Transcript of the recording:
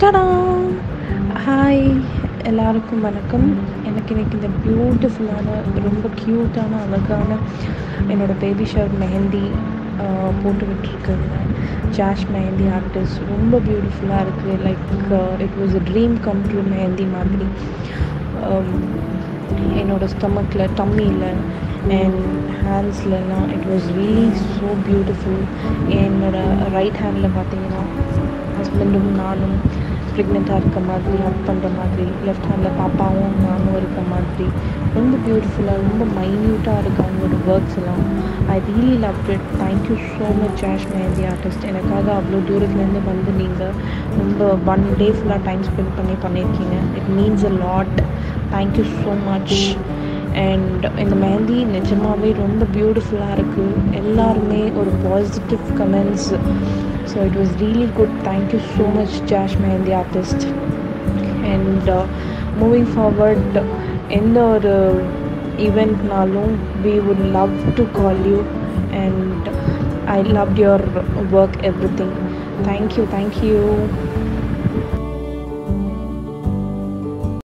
டடா ஹாய் எல்லாருக்கும் வணக்கம் எனக்கு இன்னைக்கு இந்த பியூட்டிஃபுல்லான ரொம்ப க்யூட்டான அழகான என்னோட பேபி ஷவர் மெஹந்தி ஆஹ், போட்டு விட்டுருக்குங்க ஜாஷ் மெஹந்தி ஆர்டிஸ்ட் ரொம்ப பியூட்டிஃபுல்லாக இருக்குது like it was a dream come true mehndi மாதிரி ஆம், என்னோட ஸ்டமக்கில் டம்மியில் அண்ட் ஹேண்ட்ஸ்லலாம் it was really so beautiful என்னோட ரைட் ஹேண்டில் பார்த்தீங்கன்னா ஹஸ்பண்டும் நானும் ப்ரெக்னெண்ட்டாக இருக்க மாதிரி ஹக் பண்ணுற மாதிரி லெஃப்ட் ஹேண்டில் பாப்பாவும் நானும் இருக்க மாதிரி ரொம்ப பியூட்டிஃபுல்லாக ரொம்ப மைன்யூட்டாக இருக்கு அவங்களோட ஒர்க்ஸ் எல்லாம் I really love it thank you so much Jash mehndi artist எனக்காக அவ்வளோ தூரத்துலேருந்து வந்து நீங்கள் ரொம்ப ஒன் டே ஃபுல்லாக டைம் ஸ்பெண்ட் பண்ணி பண்ணியிருக்கீங்க it means a lot thank you so much and இந்த மெஹந்தி நிஜமாகவே ரொம்ப பியூட்டிஃபுல்லாக இருக்குது எல்லாருமே ஒரு positive comments so it was really good thank you so much Jash mehndi artist and moving forward எந்த ஒரு ஈவெண்ட்னாலும் we would love to call you and I love your work everything thank you thank you